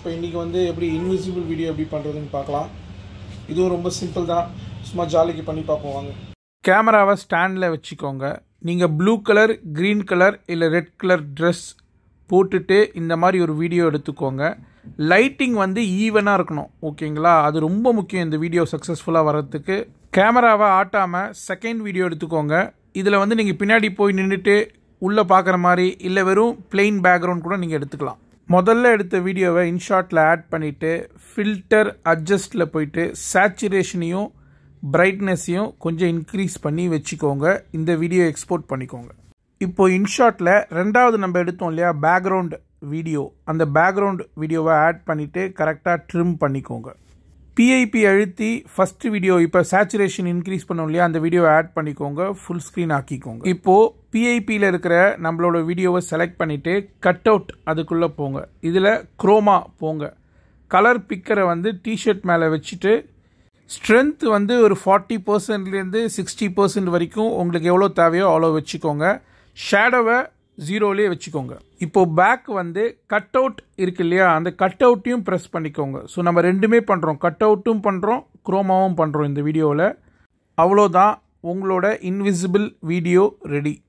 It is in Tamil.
இப்போ இன்றைக்கி வந்து எப்படி இன்விசிபிள் வீடியோ எப்படி பண்ணுறதுன்னு பார்க்கலாம் இதுவும் ரொம்ப சிம்பிள் தான் சும்மா ஜாலிக்கு பண்ணி பார்ப்போம் வாங்க கேமராவை ஸ்டாண்டில் வச்சுக்கோங்க நீங்கள் ப்ளூ கலர் க்ரீன் கலர் இல்லை ரெட் கலர் ட்ரெஸ் போட்டுட்டு இந்த மாதிரி ஒரு வீடியோ எடுத்துக்கோங்க லைட்டிங் வந்து ஈவனாக இருக்கணும் ஓகேங்களா அது ரொம்ப முக்கியம் இந்த வீடியோ சக்ஸஸ்ஃபுல்லாக வர்றதுக்கு கேமராவை ஆட்டாமல் செகண்ட் வீடியோ எடுத்துக்கோங்க இதில் வந்து நீங்கள் பின்னாடி போய் நின்றுட்டு உள்ளே பார்க்குற மாதிரி இல்லை வெறும் பிளெயின் பேக்ரவுண்ட் கூட நீங்கள் எடுத்துக்கலாம் முதல்ல எடுத்த வீடியோவை இன்ஷாட்டில் ஆட் பண்ணிவிட்டு ஃபில்டர் அட்ஜஸ்ட்டில் போயிட்டு சேச்சுரேஷனையும் பிரைட்னஸையும் கொஞ்சம் இன்க்ரீஸ் பண்ணி வச்சுக்கோங்க இந்த வீடியோ எக்ஸ்போர்ட் பண்ணிக்கோங்க இப்போ இன்ஷாட்டில் ரெண்டாவது நம்ம எடுத்தோம் இல்லையா பேக்ரவுண்ட் வீடியோ அந்த பேக்ரவுண்ட் வீடியோவை ஆட் பண்ணிவிட்டு கரெக்டாக ட்ரிம் பண்ணிக்கோங்க பிஐபி அழுத்தி ஃபர்ஸ்ட் வீடியோ இப்போ சேச்சுரேஷன் இன்க்ரீஸ் பண்ணோம் இல்லையா அந்த வீடியோவை ஆட் பண்ணிக்கோங்க ஃபுல் ஸ்க்ரீன் ஆக்கிக்கோங்க இப்போது பிஐபியில் இருக்கிற நம்மளோட வீடியோவை செலக்ட் பண்ணிவிட்டு கட் அவுட் அதுக்குள்ளே போங்க இதில் குரோமா போங்க கலர் பிக்கரை வந்து டிஷர்ட் மேலே வச்சுட்டு ஸ்ட்ரென்த் வந்து ஒரு ஃபார்ட்டி பர்சன்ட்லேருந்து சிக்ஸ்டி பர்சன்ட் வரைக்கும் உங்களுக்கு எவ்வளோ தேவையோ அவ்வளோ வச்சுக்கோங்க ஷேடோவை ஜீரோலேயே வச்சுக்கோங்க இப்போ பேக் வந்து கட் அவுட் இருக்கு இல்லையா அந்த கட் அவுட்டையும் ப்ரெஸ் பண்ணிக்கோங்க ஸோ நம்ம ரெண்டுமே பண்ணுறோம் கட் அவுட்டும் பண்ணுறோம் குரோமாவும் பண்ணுறோம் இந்த வீடியோவில் அவ்வளோதான் உங்களோட இன்விசிபிள் வீடியோ ரெடி